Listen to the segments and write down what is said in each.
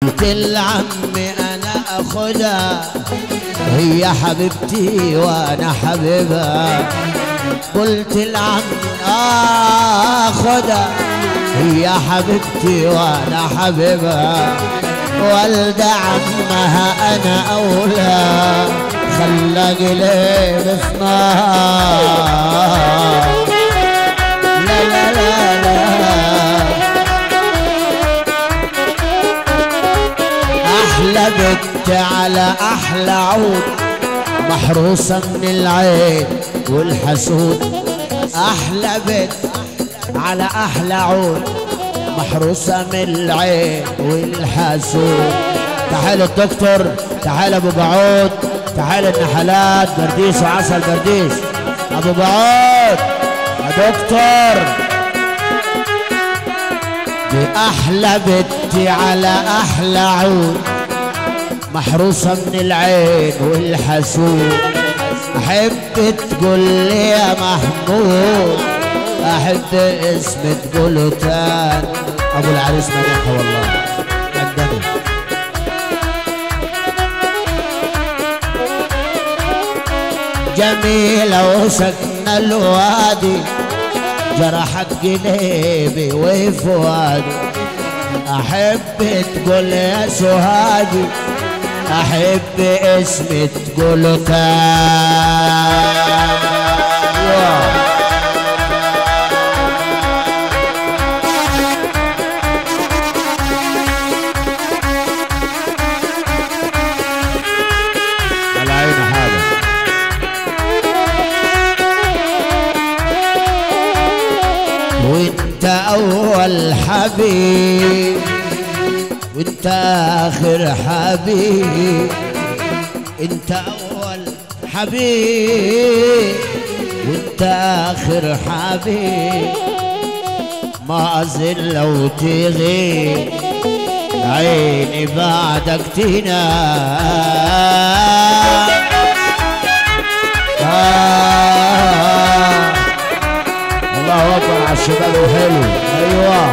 قلت لعمي انا اخدها هي حبيبتي وانا حبيبها قلت لعمي اخدها هي حبيبتي وانا حبيبها والد عمها انا اولى خلى قليل في نار لا لا لا لا احلى بنت على احلى عود محروسة من العين والحسود احلى بنت على احلى عود محروسة من العين والحسود تعال الدكتور تعال ابو بعود تعال النحلات برديس وعسل برديس ابو بعود يا دكتور دي احلى بنتي على احلى عود محروسة من العين والحسود احب تقول لي يا محمود احب اسم تقوله تاني ابو العريس منيحة والله عندنا جميلة وسكنة الوادي جرحت قلبي وفؤادي احب تقول يا سهادي احب اسمي تقول تاني على عيني حاضر وانت اول حبيب وانت اخر حبيب انت اول حبيب وانت اخر حبيب ما ازل لو تغيب عيني بعدك تنام آه الله اكبر على الشباب الحلو ايوه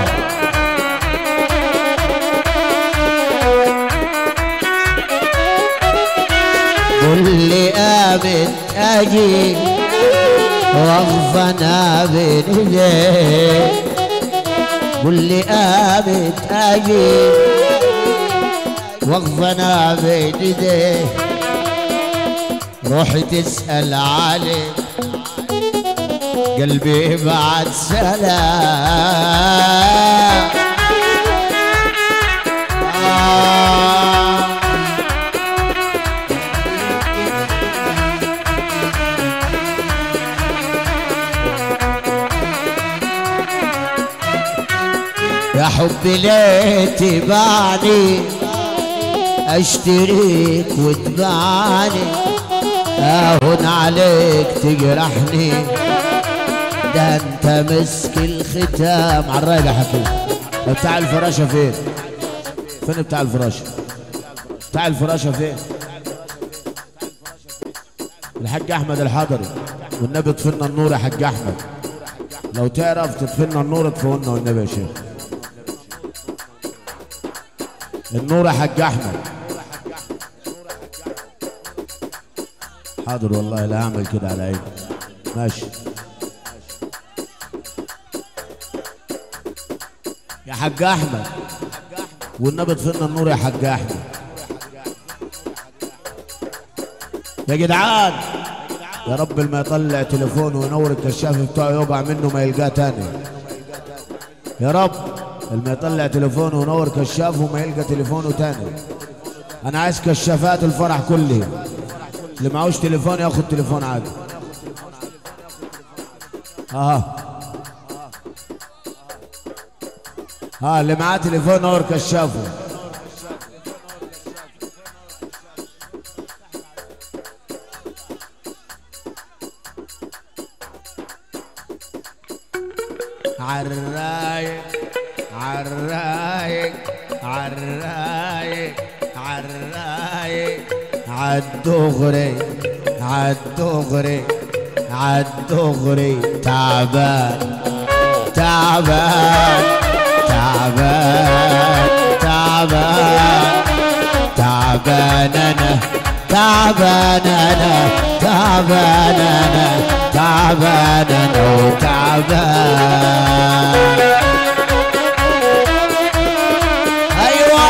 قل لي امن اجي واغفنا بين ايديك قل لي امن اجي واغفنا بين ايديك روحي تسال عليك قلبي بعد سلام آه يا حبي ليه تبعني اشتريك وتبعني اهون عليك تجرحني ده انت مسك الختام على الرايق يا حكيم بتاع الفراشه فين فين بتاع الفراشه بتاع الفراشه فين الحاج احمد الحضري والنبي اطفلنا النور يا حاج احمد لو تعرف تطفلنا النور اطفئنا والنبي يا شيخ النور يا حاج احمد حاضر والله لا اعمل كده على عيني ماشي يا حاج احمد والنبي اطفئنا النور يا حاج احمد يا جدعان يا رب ما يطلع تليفونه وينور الكشاف بتاعه يوقع منه ما يلقاه تاني يا رب ما يطلع تليفونه وينور كشافه وما يلقى تليفونه تاني انا عايز كشافات الفرح كله اللي معهوش تليفون ياخد تليفون عادي اه ها اللي معاه تليفون نور كشافه عالرايق عالرايق عالرايق عالرايق عالدغري عالدغري عالدغري تعبان تعبان تعبان تعبان تعبان انا تعبان انا تعبان انا تعبان انا وتعبان ايوه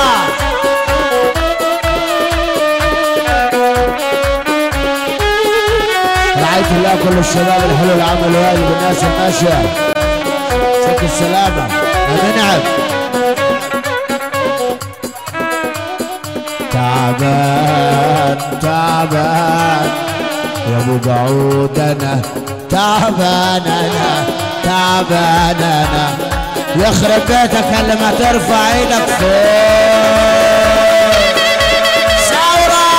رعاية الله كل الشباب الحلو اللي عملوا واجب الناس الماشية سك السلامة يا منعم تعبان تعبان يا ابو بعود انا تعبان انا تعبان انا يخرب بيتك اللي ما ترفع ايدك فوق ثورة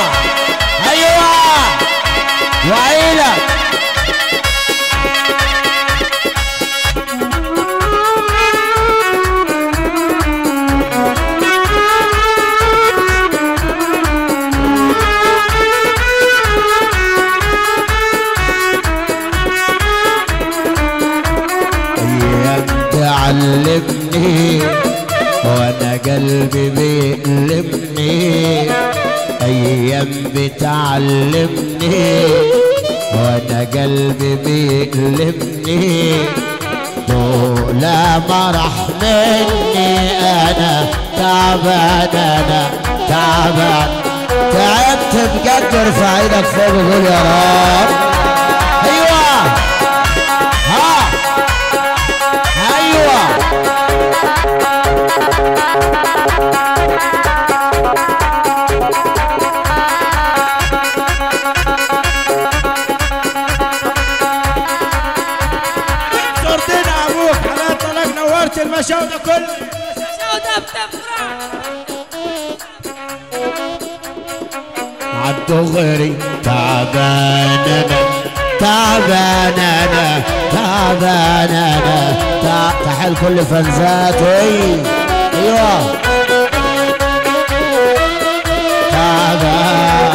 ايوه وعيلك ايام تعلمني وانا قلبي بيألمني ايام بتعلمني وانا قلبي بيألمني طول ما راح مني انا تعبان انا تعبان تعبت بجد ارفع ايدك فوق وقول يا رب ايوه ها ايوه صورتنا ابوك حلال طلق نورت المشاو ده كله سودة بتفرح عالدغري تعبان انا تعبان انا تعبان انا تع- تحل كل فنزاتي ايوه تعبان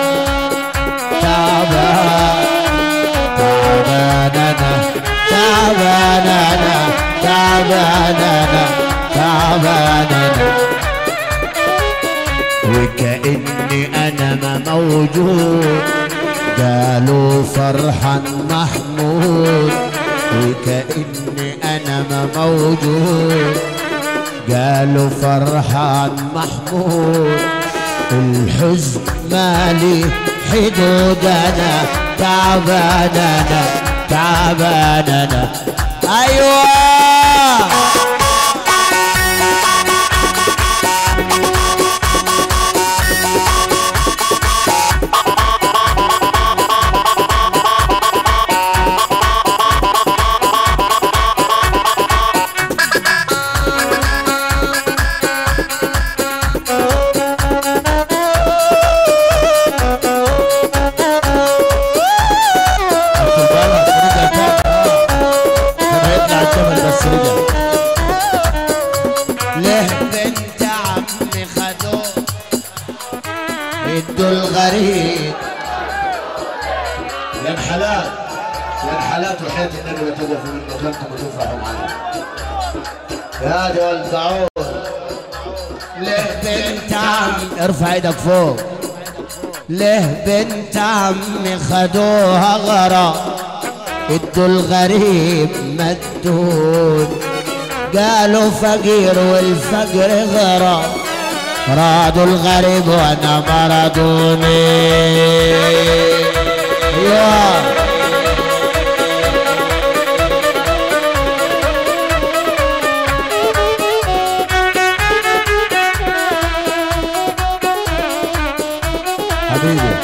تعبان تعبان انا تعبان انا تعبان انا تعبان انا وكأني أنا ما موجود قالوا فرحان محمود وكأني أنا ما موجود قالوا فرحان محمود الحزن مالي حدود أنا تعبان أنا تعبان أنا أيوه خد بالك رجع تاني آه. كان هيطلع الجبل بس رجع ليه بنت عمي خدوه ادوا الغريب يا الحلال يا الحالات وحياة النبي لا توقفوا من مكانكم وتفرحوا معنا يا دول دعوه ليه بنت عمي ارفع ايدك فوق ليه بنت عمي خدوها غرا ادوا الغريب مدود قالوا فقير والفقر غرا رادوا الغريب وانا ما رادوني ايوه حبيبي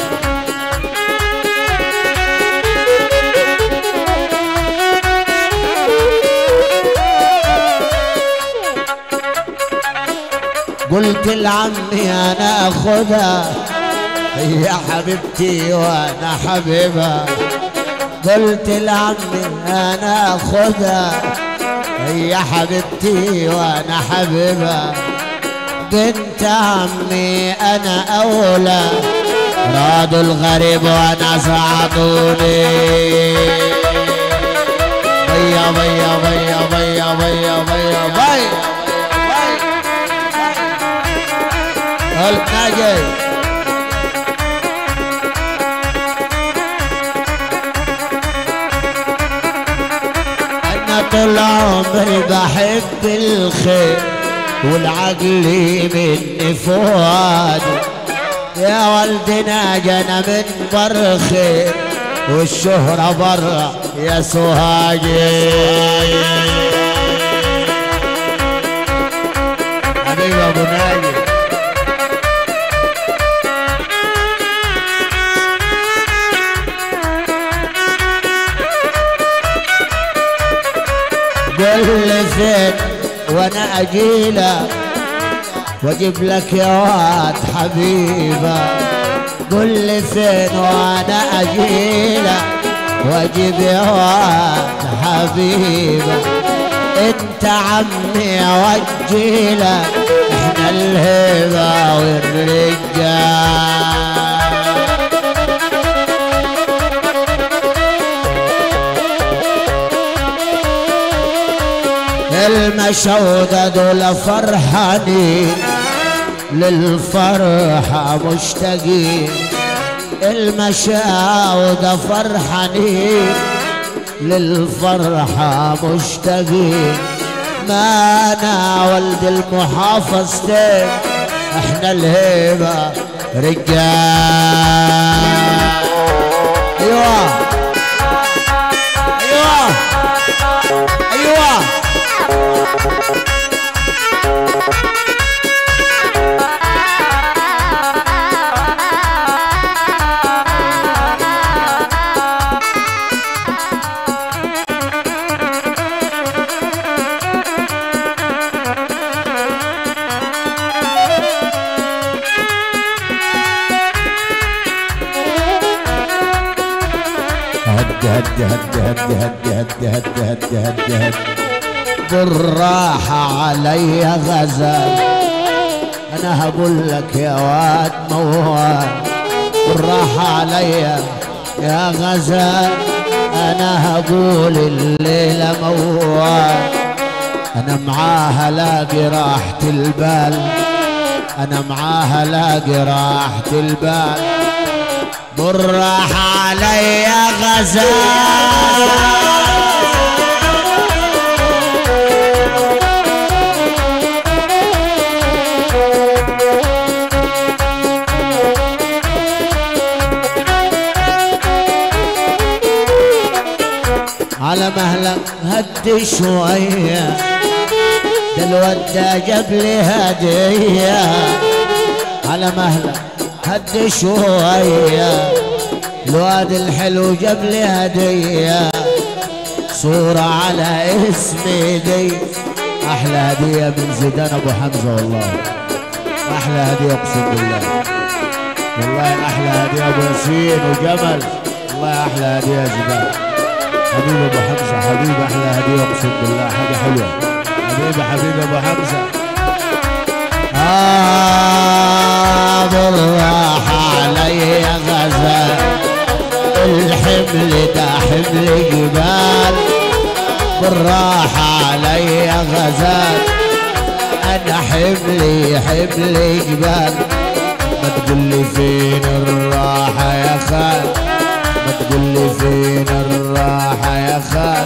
قلت لعمي انا اخذها هي حبيبتي وانا حبيبها قلت لعمي انا اخذها هي حبيبتي وانا حبيبها بنت عمي انا اولى رادوا الغريب وانا ساعدوني بيا بيا بيا بيا بيا بيا بيا قلت ناجي انا طول عمري بحب الخير والعقل مني فؤادي يا والدنا جانا من بر خير والشهرة برا يا سوهاجي حبيبي ابو ناجي قل لي فين وانا اجيلك واجيب لك يا واد حبيبه قل لي فين وانا اجيلك واجيب يا واد حبيبه انت عمي وجيلك احنا الهبه والرجال المشودة دول فرحانين للفرحة مشتاقين المشاودة فرحانين للفرحة مشتاقين ما أنا ولد المحافظتين احنا الهيبة رجال ايوه ايوه ايوه هد هد هد هد هد هد هد هد هد هد بالراحة علي غزال أنا هقول لك يا واد موال بالراحة علي يا غزال أنا هقول الليلة موال أنا معاها لاقي راحة البال أنا معاها لاقي راحة البال بالراحة علي يا غزال على مهلك هدي شوية ده الواد ده جاب لي هدية على مهلك هدي شوية الواد الحلو جاب لي هدية صورة على اسمي دي أحلى هدية من زيدان أبو حمزة والله أحلى هدية أقسم بالله والله أحلى هدية أبو ياسين وجمل والله أحلى هدية يا زيدان حبيبي ابو حمزه حبيبي احلى هديه اقسم بالله حاجه حلوه حبيبي حبيبي ابو حمزه آه بالراحة علي يا غزال الحمل ده حمل جبال بالراحة علي يا غزال أنا حملي حمل جبال ما تقول لي فين الراحة يا خال ما تقول لي فين الراحة يا خال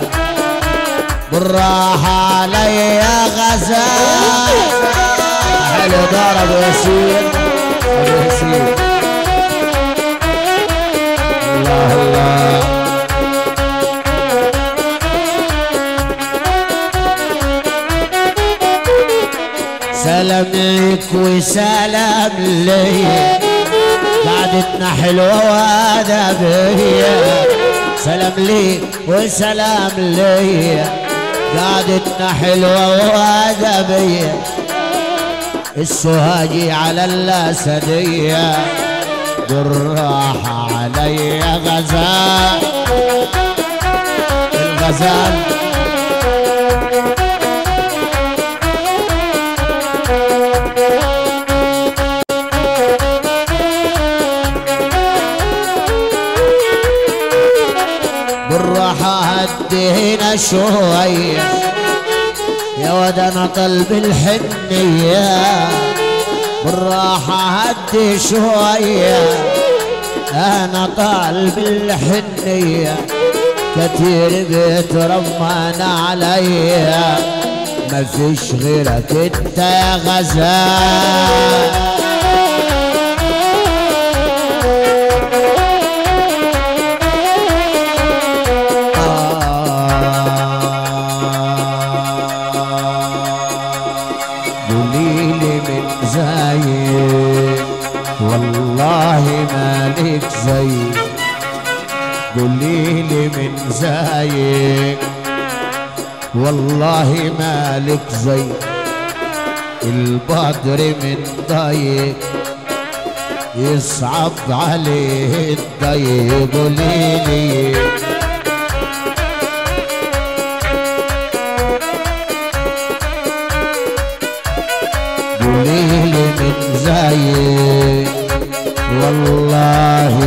بالراحة علي يا غزال حلو دار ابو ياسين ابو ياسين الله الله سلام لك وسلام لي قعدتنا حلوة وادبية سلام لي وسلام لي قعدتنا حلوة وادبية السهاجي على الأسدية بالراحة علي غزال الغزال بالراحة هدينا شوية يا ود انا قلب الحنية بالراحة هدي شوية أنا طالب الحنية كتير بيترمان عليا ما فيش غيرك انت يا غزال قوليلي من زايد والله مالك زي قوليلي من زايد والله مالك زي البدر من ضيق يصعب عليه الضيق قوليلي قوليلي من زايد والله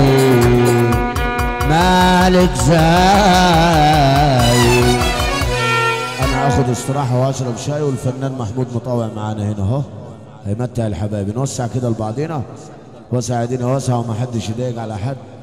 مالك زايد انا اخد استراحه واشرب شاي والفنان محمود مطاوع معانا هنا اهو هيمتع الحبايب نوسع كده لبعضينا وسع ايدينا واسع وما حدش يضايق على حد